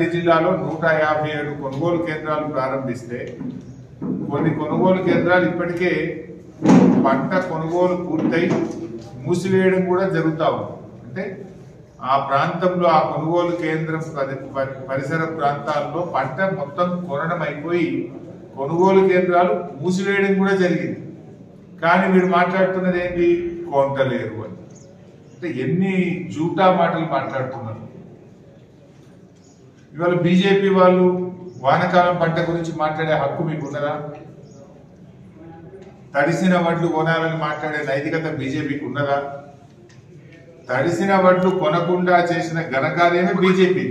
రంగారెడ్డి జిల్లాలో నూట యాభై ఏడు కొనుగోలు కేంద్రాలు ప్రారంభిస్తే కొన్ని కొనుగోలు కేంద్రాలు ఇప్పటికే పంట కొనుగోలు పూర్తయి మూసివేయడం కూడా జరుగుతా ఉంది అంటే ఆ ప్రాంతంలో ఆ కొనుగోలు కేంద్రం పరి- పరి- పరిసర ప్రాంతాల్లో పంట మొత్తం కొనడం అయిపోయి కొనుగోలు కేంద్రాలు మూసివేయడం కూడా జరిగింది కానీ మీరు మాట్లాడుతున్నది ఏంటి కొంటలేరు అని అంటే ఎన్ని జూటా మాటలు మాట్లాడుతున్నారు ఇవాళ బీజేపీ వాళ్ళు వానకాలం పంట గురించి మాట్లాడే హక్కు మీకు ఉన్నదా తడిసిన వడ్లు కొనాలని మాట్లాడే నైతికత బీజేపీకి ఉన్నదా తడిసిన వడ్లు కొనకుండా చేసిన ఘనకార్యమే బీజేపీ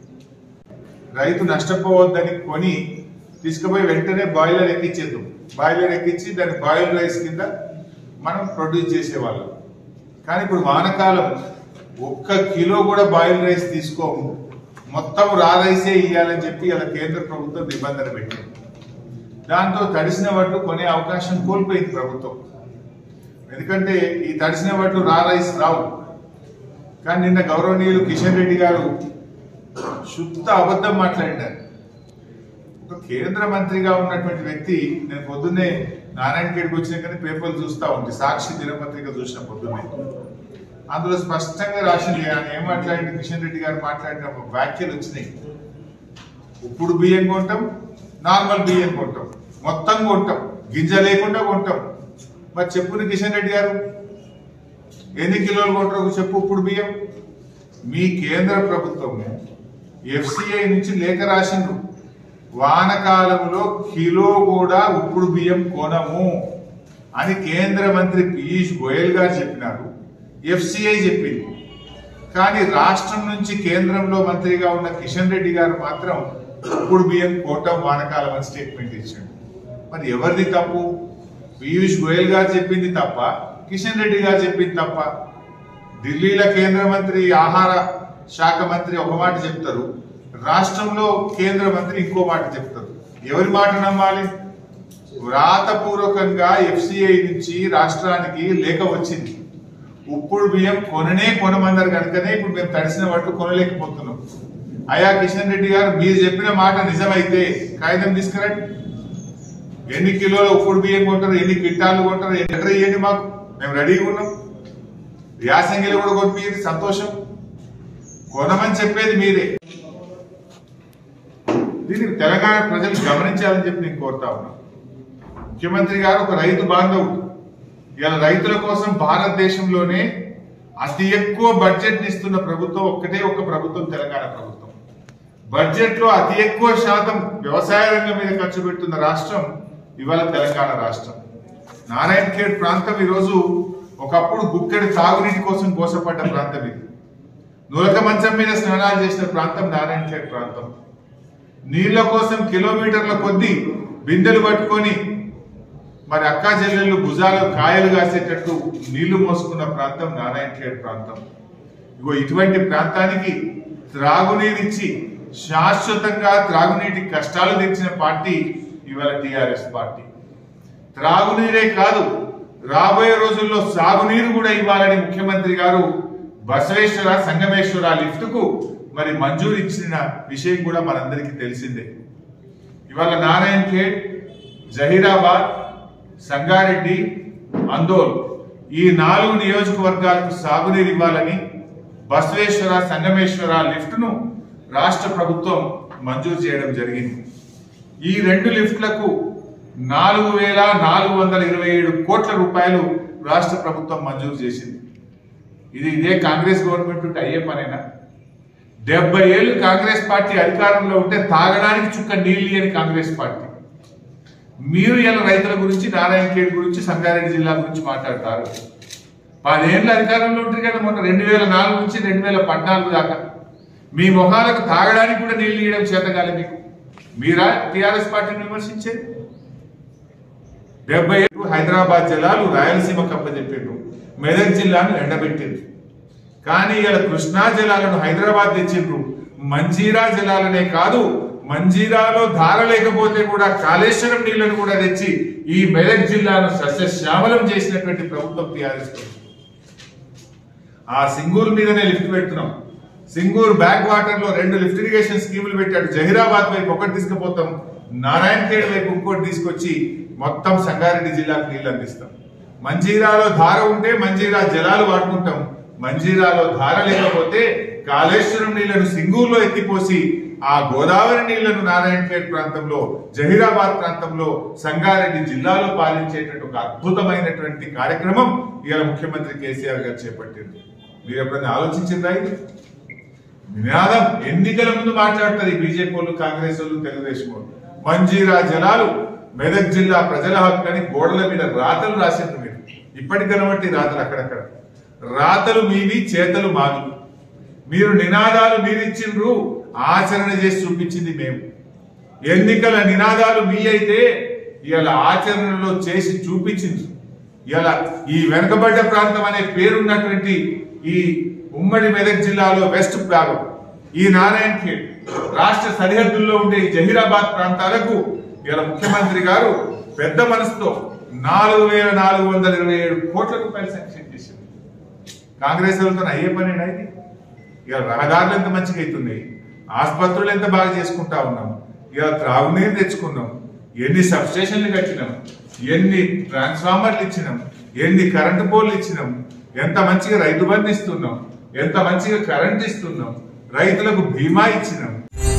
రైతు నష్టపోవద్దని కొని తీసుకుపోయి వెంటనే బాయిలర్ ఎక్కించేద్దాం బాయిలర్ ఎక్కించి దాన్ని బాయిల్ రైస్ కింద మనం ప్రొడ్యూస్ చేసేవాళ్ళం కానీ ఇప్పుడు వానకాలం ఒక్క కిలో కూడా బాయిల్ రైస్ తీసుకోము మొత్తం రా రైసే ఇవ్వాలని చెప్పి ఇలా కేంద్ర ప్రభుత్వం నిబంధన పెట్టింది దాంతో తడిసిన వడ్లు కొనే అవకాశం కోల్పోయింది ప్రభుత్వం ఎందుకంటే ఈ తడిసిన వడ్లు రా రైస్ రావు కానీ నిన్న గౌరవనీయులు కిషన్ రెడ్డి గారు శుద్ధ అబద్ధం మాట్లాడినారు ఒక కేంద్ర మంత్రిగా ఉన్నటువంటి వ్యక్తి నేను పొద్దున్నే నారాయణ ఖేడ్కి వచ్చిన కానీ పేపర్లు చూస్తా ఉంది సాక్షి దినపత్రిక చూసిన పొద్దున్నే అందులో స్పష్టంగా రాసింది ఆయన ఏం మాట్లాడింది కిషన్ రెడ్డి గారు మాట్లాడిన వ్యాఖ్యలు వచ్చినాయి ఉప్పుడు బియ్యం కొంటాం నార్మల్ బియ్యం కొంటాం మొత్తం కొంటాం గింజ లేకుండా కొంటాం మరి చెప్పుని కిషన్ రెడ్డి గారు ఎన్ని కిలోలు కొంటారు చెప్పు ఉప్పుడు బియ్యం మీ కేంద్ర ప్రభుత్వము ఎఫ్సిఐ నుంచి లేఖ రాసిండ్రు వానకాలంలో కిలో కూడా ఉప్పుడు బియ్యం కొనము అని కేంద్ర మంత్రి పీయూష్ గోయల్ గారు చెప్పినారు ఎఫ్సిఐ చెప్పింది కానీ రాష్ట్రం నుంచి కేంద్రంలో మంత్రిగా ఉన్న కిషన్ రెడ్డి గారు మాత్రం ఉప్పుడు బియ్యం కోటం వానకాలం అని స్టేట్మెంట్ ఇచ్చాడు మరి ఎవరిది తప్పు పీయూష్ గోయల్ గారు చెప్పింది తప్ప కిషన్ రెడ్డి గారు చెప్పింది తప్ప ఢిల్లీలో కేంద్ర మంత్రి ఆహార శాఖ మంత్రి ఒక మాట చెప్తారు రాష్ట్రంలో కేంద్ర మంత్రి ఇంకో మాట చెప్తారు ఎవరి మాట నమ్మాలి వ్రాతపూర్వకంగా ఎఫ్సిఐ నుంచి రాష్ట్రానికి లేఖ వచ్చింది ఉప్పుడు బియ్యం కొననే కొనమన్నారు కనుకనే ఇప్పుడు మేము తడిసిన వాటిలో కొనలేకపోతున్నాం అయా కిషన్ రెడ్డి గారు మీరు చెప్పిన మాట నిజమైతే కాగితం తీసుకురండి ఎన్ని కిలోల ఉప్పుడు బియ్యం కొంటారు ఎన్ని క్వింటాలు కొంటారు ఎక్కడ ఇవ్వండి మాకు మేము రెడీగా ఉన్నాం యాసంగిలో కూడా కొనిపించండి సంతోషం కొనమని చెప్పేది మీరే దీన్ని తెలంగాణ ప్రజలు గమనించాలని చెప్పి నేను కోరుతా ఉన్నా ముఖ్యమంత్రి గారు ఒక రైతు బాంధవుడు ఇలా రైతుల కోసం భారతదేశంలోనే అతి ఎక్కువ బడ్జెట్ ఇస్తున్న ప్రభుత్వం ఒక్కటే ఒక ప్రభుత్వం తెలంగాణ ప్రభుత్వం బడ్జెట్ లో అతి ఎక్కువ శాతం వ్యవసాయ రంగం మీద ఖర్చు పెడుతున్న రాష్ట్రం ఇవాళ తెలంగాణ రాష్ట్రం నారాయణ ఖేడ్ ప్రాంతం ఈరోజు ఒకప్పుడు గుక్కడి తాగునీటి కోసం కోసపడ్డ ప్రాంతం ఇది నులక మంచం మీద స్నానాలు చేసిన ప్రాంతం నారాయణ ఖేడ్ ప్రాంతం నీళ్ల కోసం కిలోమీటర్ల కొద్దీ బిందెలు పట్టుకొని మరి అక్కా చెల్లెళ్ళు భుజాలు కాయలు కాసేటట్టు నీళ్లు మోసుకున్న ప్రాంతం నారాయణ ఖేడ్ ప్రాంతం ఇగో ఇటువంటి ప్రాంతానికి త్రాగునీరిచ్చి శాశ్వతంగా త్రాగునీటి కష్టాలు తెచ్చిన పార్టీ ఇవాళ టిఆర్ఎస్ పార్టీ త్రాగునీరే కాదు రాబోయే రోజుల్లో సాగునీరు కూడా ఇవ్వాలని ముఖ్యమంత్రి గారు బసవేశ్వర సంగమేశ్వర లిఫ్ట్ కు మరి మంజూరు ఇచ్చిన విషయం కూడా మనందరికీ తెలిసిందే ఇవాళ నారాయణ్ ఖేడ్ జహీరాబాద్ సంగారెడ్డి అందోల్ ఈ నాలుగు నియోజకవర్గాలకు సాగునీరు ఇవ్వాలని బసవేశ్వర సంగమేశ్వర లిఫ్ట్ ను రాష్ట్ర ప్రభుత్వం మంజూరు చేయడం జరిగింది ఈ రెండు లిఫ్ట్లకు నాలుగు వేల నాలుగు వందల ఇరవై ఏడు కోట్ల రూపాయలు రాష్ట్ర ప్రభుత్వం మంజూరు చేసింది ఇది ఇదే కాంగ్రెస్ గవర్నమెంట్ ఉంటే అయ్యే పనేనా డెబ్బై ఏళ్ళు కాంగ్రెస్ పార్టీ అధికారంలో ఉంటే తాగడానికి చుక్క నీళ్ళు అని కాంగ్రెస్ పార్టీ మీరు ఇలా రైతుల గురించి నారాయణ ఖేడ్ గురించి సంగారెడ్డి జిల్లా గురించి మాట్లాడతారు పదేళ్ళ అధికారంలో ఉంటుంది కదా మొన్న రెండు వేల నాలుగు నుంచి రెండు వేల పద్నాలుగు దాకా మీ మొహాలకు తాగడానికి కూడా నీళ్లు ఇవ్వడం చేతగాలి మీకు మీరా టిఆర్ఎస్ పార్టీని విమర్శించేది డెబ్బై ఏడు హైదరాబాద్ జిల్లాలు రాయలసీమ కప్పచెప్పిండ్రు మెదక్ జిల్లాను ఎండబెట్టిండ్రు కానీ ఇలా కృష్ణా జలాలను హైదరాబాద్ తెచ్చిండ్రు మంజీరా జలాలనే కాదు మంజీరాలో ధార లేకపోతే కూడా కాళేశ్వరం నీళ్లను కూడా తెచ్చి ఈ మెదక్ జిల్లాను సస్యశ్యామలం చేసినటువంటి ప్రభుత్వం టీఆర్ఎస్ ప్రభుత్వం ఆ సింగూరు మీదనే లిఫ్ట్ పెడుతున్నాం సింగూర్ బ్యాక్ వాటర్ లో రెండు లిఫ్ట్ ఇరిగేషన్ స్కీములు పెట్టాడు జహీరాబాద్ వైపు ఒకటి తీసుకుపోతాం నారాయణ ఖేడ్ వైపు ఇంకోటి తీసుకొచ్చి మొత్తం సంగారెడ్డి జిల్లాకు నీళ్లు అందిస్తాం మంజీరాలో ధార ఉంటే మంజీరా జలాలు వాడుకుంటాం మంజీరాలో ధార లేకపోతే కాళేశ్వరం నీళ్లను సింగూరులో ఎత్తిపోసి ఆ గోదావరి నీళ్లను నారాయణ ఖేడ్ ప్రాంతంలో జహీరాబాద్ ప్రాంతంలో సంగారెడ్డి జిల్లాలో పాలించేటువంటి ఒక అద్భుతమైనటువంటి కార్యక్రమం ఇవాళ ముఖ్యమంత్రి కేసీఆర్ గారు చేపట్టింది మీరు ఎప్పుడైనా ఆలోచించిందా ఇది నినాదం ఎన్నికల ముందు మాట్లాడుతుంది బీజేపీ వాళ్ళు కాంగ్రెస్ వాళ్ళు తెలుగుదేశం వాళ్ళు మంజీరా జలాలు మెదక్ జిల్లా ప్రజల హక్కు అని గోడల మీద రాతలు రాసిండ్రు మీరు ఇప్పటికి కనబట్టి రాతలు అక్కడక్కడ రాతలు మీవి చేతలు మావి మీరు నినాదాలు మీరిచ్చిండ్రు ఆచరణ చేసి చూపించింది మేము ఎన్నికల నినాదాలు మీ అయితే ఇలా ఆచరణలో చేసి చూపించింది ఇలా ఈ వెనుకబడ్డ ప్రాంతం అనే పేరున్నటువంటి ఈ ఉమ్మడి మెదక్ జిల్లాలో వెస్ట్ భాగం ఈ నారాయణ ఖేడ్ రాష్ట్ర సరిహద్దుల్లో ఉండే ఈ జహీరాబాద్ ప్రాంతాలకు ఇలా ముఖ్యమంత్రి గారు పెద్ద మనసుతో నాలుగు వేల నాలుగు వందల ఇరవై ఏడు కోట్ల రూపాయలు శాంక్షన్ చేసింది కాంగ్రెస్ వాళ్ళతో అయ్యే పని ఇది ఇక రహదారులు ఎంత మంచిగా అవుతున్నాయి ఆసుపత్రులు ఎంత బాగా చేసుకుంటా ఉన్నాం ఇక త్రాగునీరు తెచ్చుకున్నాం ఎన్ని సబ్స్టేషన్లు కట్టినాం ఎన్ని ట్రాన్స్ఫార్మర్లు ఇచ్చినాం ఎన్ని కరెంటు పోల్లు ఇచ్చినాం ఎంత మంచిగా రైతు బంధు ఇస్తున్నాం ఎంత మంచిగా కరెంట్ ఇస్తున్నాం రైతులకు బీమా ఇచ్చినాం